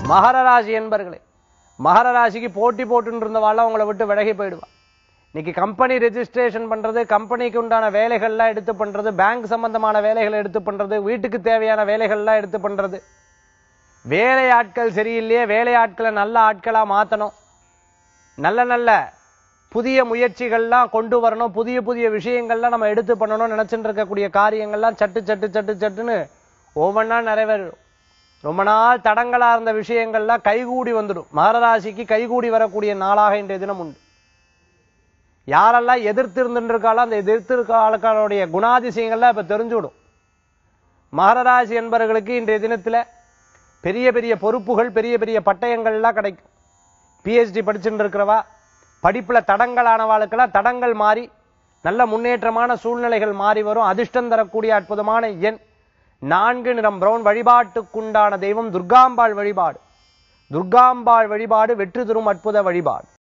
மகர ராசி என்பர்களே மகர ராசிக்கு போட்டி போட்டுன்னு இருந்தவாள் அவங்கள விட்டு விலகி போயிடுவா இன்னைக்கு கம்பெனி ரெஜிஸ்ட்ரேஷன் பண்றது கம்பெனிக்கு உண்டான வேலைகள்லாம் எடுத்து பண்றது பேங்க் சம்பந்தமான வேலைகளை எடுத்து பண்றது வீட்டுக்கு தேவையான வேலைகள்லாம் எடுத்து பண்றது வேலை ஆட்கள் சரியில்லையே வேலை ஆட்களை நல்ல ஆட்களா மாத்தணும் நல்ல நல்ல புதிய முயற்சிகள்லாம் கொண்டு வரணும் புதிய புதிய விஷயங்கள்லாம் நம்ம எடுத்து பண்ணணும்னு நினைச்சுட்டு இருக்கக்கூடிய காரியங்கள்லாம் சட்டு சட்டு சட்டு சட்டுன்னு ஒவ்வொன்றா நிறைவேறும் ரொம்ப நாள் தடங்களா இருந்த விஷயங்கள்லாம் கைகூடி வந்துடும் மகராசிக்கு கைகூடி வரக்கூடிய நாளாக இன்றைய தினம் உண்டு யாரெல்லாம் எதிர்த்து இருந்துட்டு இருக்காளோ அந்த எதிர்த்து இருக்காளுடைய குணாதிசயங்கள்லாம் இப்ப தெரிஞ்சுவிடும் மகர ராசி என்பவர்களுக்கு இன்றைய தினத்துல பெரிய பெரிய பொறுப்புகள் பெரிய பெரிய பட்டயங்கள்லாம் கிடைக்கும் பிஹெச்டி படிச்சுட்டு இருக்கிறவா படிப்புல தடங்களானவாளுக்கெல்லாம் தடங்கள் மாறி நல்ல முன்னேற்றமான சூழ்நிலைகள் மாறி வரும் அதிர்ஷ்டம் தரக்கூடிய அற்புதமான எண் நான்கு நிறம் பிரவுன் வழிபாட்டுக்குண்டான தெய்வம் துர்காம்பாள் வழிபாடு துர்காம்பாள் வழிபாடு வெற்றி தரும் அற்புத வழிபாடு